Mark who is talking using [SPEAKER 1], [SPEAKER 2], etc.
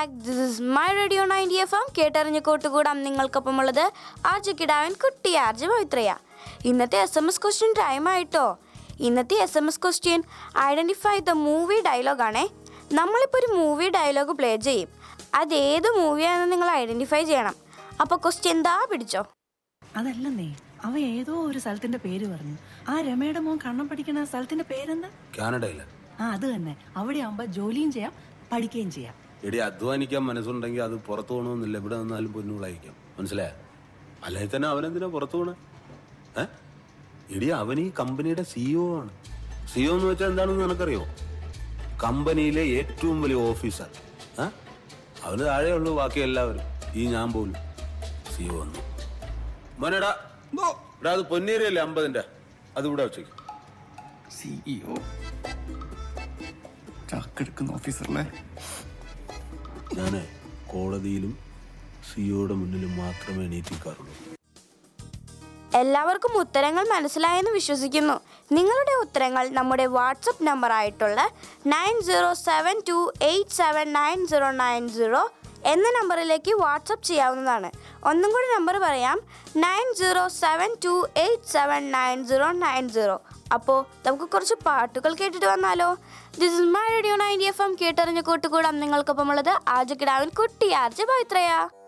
[SPEAKER 1] back this is my radio ninety F M കേട്ടറിഞ്ഞ് കൂട്ടുകൂടാം നിങ്ങൾക്കൊപ്പമുള്ളത് ആർജ് കിടാവൻ കുട്ടി ആർജ് പവിത്രയ ഇന്നത്തെ S M S question time ആയിട്ടോ ഇന്നത്തെ S M S question identify the movie ഡയലോഗാണേ നമ്മളിപ്പോൾ ഒരു മൂവി ഡയലോഗ് പ്ലേ ചെയ്യും അത് ഏത് മൂവിയാണെന്ന് നിങ്ങൾ ഐഡൻറ്റിഫൈ ചെയ്യണം അപ്പോൾ ക്വസ്റ്റ്യൻ എന്താ പിടിച്ചോ
[SPEAKER 2] അതല്ലെന്നേ അവ ഏതോ ഒരു സ്ഥലത്തിന്റെ പേര് പറഞ്ഞു ആ രമയുടെ മോൻ കണ്ണം പഠിക്കുന്ന സ്ഥലത്തിന്റെ പേരെന്താ
[SPEAKER 3] കാനഡയില്
[SPEAKER 2] ആ അത് തന്നെ അവിടെ ആവുമ്പോ ജോലിയും ചെയ്യാം പഠിക്കുകയും ചെയ്യാം
[SPEAKER 3] എടി അധ്വാനിക്കാൻ മനസ്സുണ്ടെങ്കിൽ അത് പുറത്തു പോകണമെന്നില്ല ഇവിടെ നിന്നാലും പൊന്നുകളായിരിക്കാം മനസ്സിലായ അല്ലെങ്കിൽ തന്നെ അവനെന്തിനാ പുറത്തു പോണേ ഏ എടി അവൻ ഈ കമ്പനിയുടെ സിഇഒ ആണ് സിഇഒ എന്ന് വെച്ചാൽ എന്താണെന്ന് നിനക്കറിയോ കമ്പനിയിലെ ഏറ്റവും വലിയ ഓഫീസർ ഏ അവന് താഴെയുള്ളൂ ബാക്കി എല്ലാവരും ഈ ഞാൻ പോലും സിഇഒ വന്നു മോനെടാ എടാ അത് പൊന്നീരല്ലേ അമ്പതിന്റെ അത് ഇവിടെ വെച്ചേക്കും
[SPEAKER 4] സിഇഒ ചാക്കെടുക്കുന്ന ഓഫീസറല്ലേ
[SPEAKER 3] ഞാന് കോടതിയിലും സിഇഒയുടെ മുന്നിലും മാത്രമേ എണീറ്റിക്കാറുള്ളൂ
[SPEAKER 1] എല്ലാവർക്കും ഉത്തരങ്ങൾ മനസ്സിലായെന്ന് വിശ്വസിക്കുന്നു നിങ്ങളുടെ ഉത്തരങ്ങൾ നമ്മുടെ വാട്സപ്പ് നമ്പർ ആയിട്ടുള്ള nine zero seven two eight seven nine zero nine zero എന്ന നമ്പറിലേക്ക് വാട്സപ്പ് ചെയ്യാവുന്നതാണ് ഒന്നും കൂടി നമ്പർ പറയാം nine zero seven two eight seven nine zero nine zero അപ്പോൾ നമുക്ക് കുറച്ച് പാട്ടുകൾ കേട്ടിട്ട് വന്നാലോ this is my radio ninety F M കേട്ടറിഞ്ഞ് കൂട്ടുകൂടാം നിങ്ങൾക്കൊപ്പമുള്ളത് ആജ് കിടാവിൻ കുട്ടി ആർജ് പവിത്രയാ